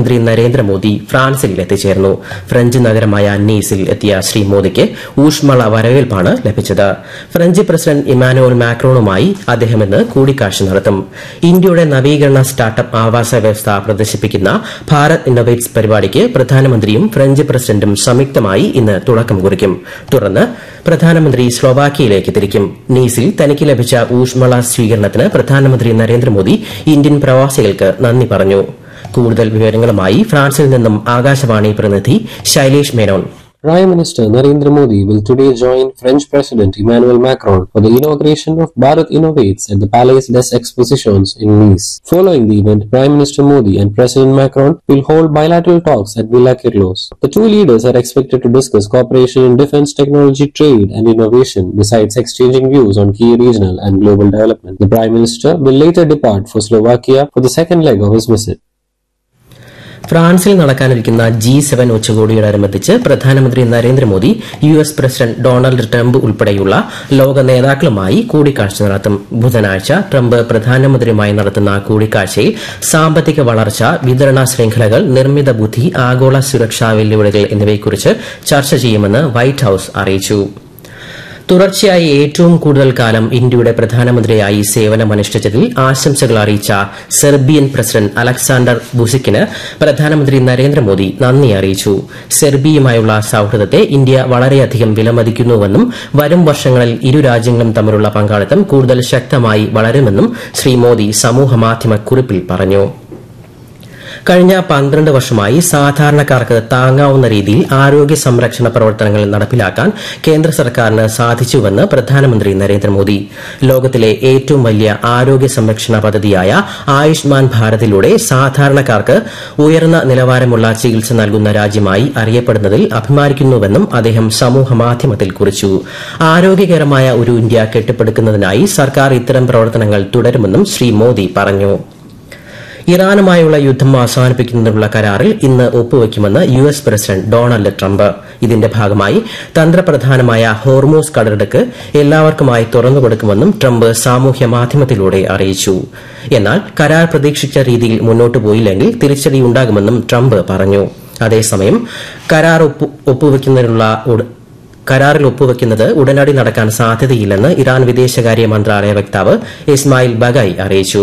പ്രധാനമന്ത്രി നരേന്ദ്രമോദി ഫ്രാൻസിൽ എത്തിച്ചേർന്നു ഫ്രഞ്ച് നഗരമായ നീസിൽ എത്തിയ ശ്രീ മോദിക്ക് ഊഷ്മള വരവേൽപ്പാണ് ലഭിച്ചത് ഫ്രഞ്ച് പ്രസിഡന്റ് ഇമാനുവൽ മാക്രോണുമായി അദ്ദേഹം ഇന്ന് കൂടിക്കാഴ്ച നടത്തും ഇന്ത്യയുടെ നവീകരണ സ്റ്റാർട്ടപ്പ് ആവാസ വ്യവസ്ഥ പ്രദർശിപ്പിക്കുന്ന ഭാരത് ഇന്നൊവേറ്റ്സ് പരിപാടിക്ക് പ്രധാനമന്ത്രിയും ഫ്രഞ്ച് പ്രസിഡന്റും സംയുക്തമായി ഇന്ന് തുടക്കം കുറിക്കും തുടർന്ന് പ്രധാനമന്ത്രി സ്ലോവാക്കിയയിലേക്ക് തിരിക്കും നീസിൽ തനിക്ക് ലഭിച്ച ഊഷ്മള സ്വീകരണത്തിന് പ്രധാനമന്ത്രി നരേന്ദ്രമോദി ഇന്ത്യൻ പ്രവാസികൾക്ക് നന്ദി പറഞ്ഞു കൂടുതൽ വിവരങ്ങളുമായി ഫ്രാൻസിൽ നിന്നും ആകാശവാണി പ്രതിനിധി Shailesh Menon Prime Minister Narendra Modi will today join French President Emmanuel Macron for the inauguration of Bharat Innovates at the Palais des Expositions in Nice. Following the event, Prime Minister Modi and President Macron will hold bilateral talks at Villa Kirlos. The two leaders are expected to discuss cooperation in defense technology, trade, and innovation, besides exchanging views on key regional and global development. The Prime Minister will later depart for Slovakia for the second leg of his visit. ഫ്രാൻസിൽ നടക്കാനിരിക്കുന്ന G seven ഉച്ചകോടിയോടനുബന്ധിച്ച് പ്രധാനമന്ത്രി Narendra Modi U S president Donald Trump ഉൾപ്പെടെയുള്ള ലോക നേതാക്കളുമായി കൂടിക്കാഴ്ച നടത്തും ബുധനാഴ്ച ട്രംപ് പ്രധാനമന്ത്രിയുമായി നടത്തുന്ന കൂടിക്കാഴ്ചയിൽ സാമ്പത്തിക വളർച്ച വിതരണ ശൃംഖലകൾ നിർമ്മിത ബുദ്ധി ആഗോള സുരക്ഷാ വെല്ലുവിളികൾ എന്നിവയെക്കുറിച്ച് ചർച്ച ചെയ്യുമെന്ന് വൈറ്റ് ഹൌസ് അറിയിച്ചു തുടർച്ചയായി ഏറ്റവും കൂടുതൽ കാലം ഇന്ത്യയുടെ പ്രധാനമന്ത്രിയായി സേവനമനുഷ്ഠിച്ചതിൽ ആശംസകൾ അറിയിച്ച സെർബിയൻ പ്രസിഡന്റ് അലക്സാണ്ടർ ബുസിക്കിന് പ്രധാനമന്ത്രി നരേന്ദ്രമോദി നന്ദി അറിയിച്ചു സെർബിയയുമായുള്ള സൌഹൃദത്തെ ഇന്ത്യ വളരെയധികം വിലമതിക്കുന്നുവെന്നും വരും വർഷങ്ങളിൽ ഇരു രാജ്യങ്ങളും തമ്മിലുള്ള പങ്കാളിത്തം കൂടുതൽ ശക്തമായി വളരുമെന്നും ശ്രീ മോദി സമൂഹമാധ്യമ കുറിപ്പിൽ പറഞ്ഞു കഴിഞ്ഞ പന്ത്രണ്ട് വർഷമായി സാധാരണക്കാർക്ക് താങ്ങാവുന്ന രീതിയിൽ ആരോഗ്യ സംരക്ഷണ പ്രവർത്തനങ്ങൾ നടപ്പിലാക്കാൻ കേന്ദ്ര സർക്കാരിന് സാധിച്ചുവെന്ന് പ്രധാനമന്ത്രി നരേന്ദ്രമോദി ലോകത്തിലെ ഏറ്റവും വലിയ ആരോഗ്യ സംരക്ഷണ പദ്ധതിയായ ആയുഷ്മാൻ ഭാരതിലൂടെ സാധാരണക്കാർക്ക് ഉയർന്ന നിലവാരമുള്ള ചികിത്സ നൽകുന്ന രാജ്യമായി അറിയപ്പെടുന്നതിൽ അഭിമാനിക്കുന്നുവെന്നും അദ്ദേഹം സമൂഹമാധ്യമത്തിൽ കുറിച്ചു ആരോഗ്യകരമായ ഒരു ഇന്ത്യ കെട്ടിപ്പടുക്കുന്നതിനായി സർക്കാർ ഇത്തരം പ്രവർത്തനങ്ങൾ തുടരുമെന്നും ശ്രീ മോദി പറഞ്ഞു ഇറാനുമായുള്ള യുദ്ധം അവസാനിപ്പിക്കുന്നതിനുള്ള കരാറിൽ ഇന്ന് ഒപ്പുവയ്ക്കുമെന്ന് U S president Donald Trump ഇതിന്റെ ഭാഗമായി തന്ത്രപ്രധാനമായ ഹോർമോസ് കടലിടുക്ക് എല്ലാവർക്കുമായി തുറന്നുകൊടുക്കുമെന്നും ട്രംപ് സാമൂഹ്യ മാധ്യമത്തിലൂടെ അറിയിച്ചു എന്നാൽ കരാർ പ്രതീക്ഷിച്ച രീതിയിൽ മുന്നോട്ടു പോയില്ലെങ്കിൽ തിരിച്ചടിയുണ്ടാകുമെന്നും ട്രംപ് പറഞ്ഞു അതേസമയം കരാർ ഒപ്പുവയ്ക്കുന്നതിനുള്ള കരാറിൽ ഒപ്പുവെക്കുന്നത് ഉടനടി നടക്കാൻ സാധ്യതയില്ലെന്ന് ഇറാൻ വിദേശകാര്യ മന്ത്രാലയ വക്താവ് ഇസ്മായിൽ ബഗായി അറിയിച്ചു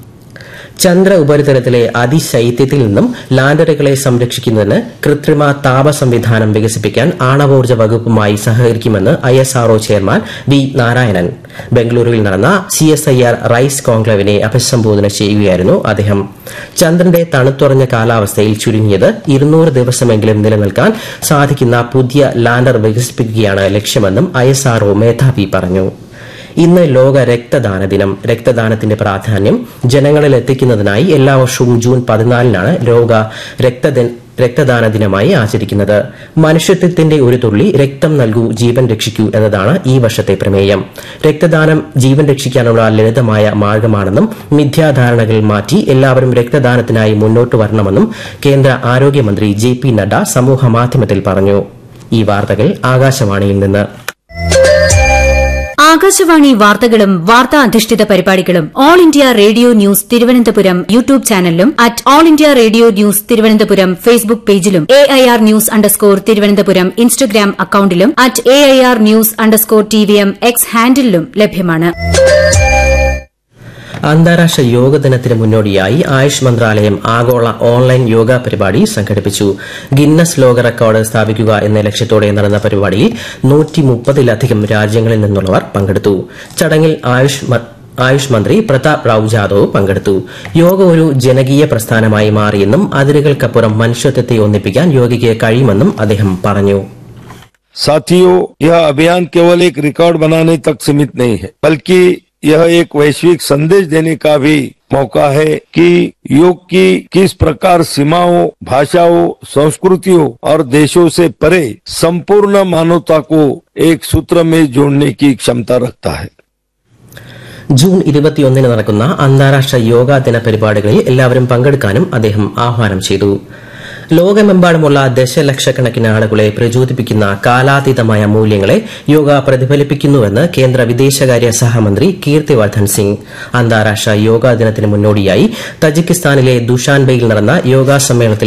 ചന്ദ്ര ഉപരിതലത്തിലെ അതിശൈത്യത്തിൽ നിന്നും ലാൻഡറുകളെ സംരക്ഷിക്കുന്നതിന് കൃത്രിമ താപ സംവിധാനം വികസിപ്പിക്കാൻ ആണവോർജ്ജ വകുപ്പുമായി സഹകരിക്കുമെന്ന് ഐഎസ്ആർഒ ചെയർമാൻ വി നാരായണൻ ബംഗളൂരുവിൽ നടന്ന സിഎസ്ഐആർ റൈസ് കോൺക്ലേവിനെ അഭിസംബോധന ചെയ്യുകയായിരുന്നു അദ്ദേഹം ചന്ദ്രന്റെ തണുത്തുറഞ്ഞ കാലാവസ്ഥയിൽ ചുരുങ്ങിയത് ഇരുന്നൂറ് ദിവസമെങ്കിലും നിലനിൽക്കാൻ സാധിക്കുന്ന പുതിയ ലാൻഡർ വികസിപ്പിക്കുകയാണ് ലക്ഷ്യമെന്നും ഐഎസ്ആർഒ മേധാവി പറഞ്ഞു ഇന്ന് ലോക രക്തദാന ദിനം രക്തദാനത്തിന്റെ പ്രാധാന്യം ജനങ്ങളിൽ എത്തിക്കുന്നതിനായി എല്ലാ വർഷവും ജൂൺ പതിനാലിനാണ് ലോക രക്തദാന ദിനമായി ആചരിക്കുന്നത് മനുഷ്യത്വത്തിന്റെ ഒരു തുള്ളി രക്തം നൽകൂ ജീവൻ രക്ഷിക്കൂ എന്നതാണ് ഈ വർഷത്തെ പ്രമേയം രക്തദാനം ജീവൻ രക്ഷിക്കാനുള്ള ലളിതമായ മാർഗമാണെന്നും മിഥ്യാധാരണകൾ മാറ്റി എല്ലാവരും രക്തദാനത്തിനായി മുന്നോട്ട് വരണമെന്നും കേന്ദ്ര ആരോഗ്യമന്ത്രി ജെ പി നഡ്ഡ സമൂഹമാധ്യമത്തിൽ പറഞ്ഞു ഈ വാർത്തകൾ ആകാശവാണിയിൽ നിന്ന് ആകാശവാണി വാർത്തകളും വാർത്താ അധിഷ്ഠിത പരിപാടികളും All India Radio news Thiruvananthapuram YouTube ചാനലിലും at All India Radio news Thiruvananthapuram Facebook പേജിലും A I R news underscore Thiruvananthapuram Instagram അക്കൌണ്ടിലും at A I R news underscore T V M X ഹാൻഡിലും ലഭ്യമാണ് അന്താരാഷ്ട്ര യോഗ ദിനത്തിന് മുന്നോടിയായി ആയുഷ് മന്ത്രാലയം ആഗോള ഓൺലൈൻ യോഗ പരിപാടി സംഘടിപ്പിച്ചു ഗിന്നസ് ലോക റെക്കോർഡ് സ്ഥാപിക്കുക എന്ന ലക്ഷ്യത്തോടെ നടന്ന പരിപാടിയിൽ നൂറ്റി മുപ്പതിലധികം രാജ്യങ്ങളിൽ നിന്നുള്ളവർ പങ്കെടുത്തു ചടങ്ങിൽ ആയുഷ് ആയുഷ് മന്ത്രി പ്രതാപ് റാവു ജാദവ് പങ്കെടുത്തു യോഗ ഒരു ജനകീയ പ്രസ്ഥാനമായി മാറിയെന്നും അതിരുകൾക്കപ്പുറം മനുഷ്യത്വത്തെ ഒന്നിപ്പിക്കാൻ യോഗയ്ക്ക് കഴിയുമെന്നും അദ്ദേഹം പറഞ്ഞു साथियों यह अभियान केवल एक रिकॉर्ड बनाने तक सीमित नहीं है बल्कि यह एक वैश्विक संदेश देने का भी मौका है कि योग की किस प्रकार सीमाओं भाषाओं संस्कृतियों और देशों से परे संपूर्ण मानवता को एक सूत्र में जोड़ने की क्षमता रखता है ജൂൺ ഇരുപത്തിയൊന്നിന് നടക്കുന്ന അന്താരാഷ്ട്ര യോഗാ ദിന പരിപാടികളിൽ എല്ലാവരും പങ്കെടുക്കാനും അദ്ദേഹം ആഹ്വാനം ചെയ്തു ലോകമെമ്പാടുമുള്ള ദശലക്ഷക്കണക്കിന് ആളുകളെ പ്രചോദിപ്പിക്കുന്ന കാലാതീതമായ മൂല്യങ്ങളെ യോഗ പ്രതിഫലിപ്പിക്കുന്നുവെന്ന് കേന്ദ്ര വിദേശകാര്യ സഹമന്ത്രി കീർത്തിവർദ്ധൻ സിംഗ് അന്താരാഷ്ട്ര യോഗാ ദിനത്തിന് മുന്നോടിയായി തജിക്കിസ്ഥാനിലെ ദുഷാൻബെയിൽ നടന്ന യോഗാ സമ്മേളനത്തിൽ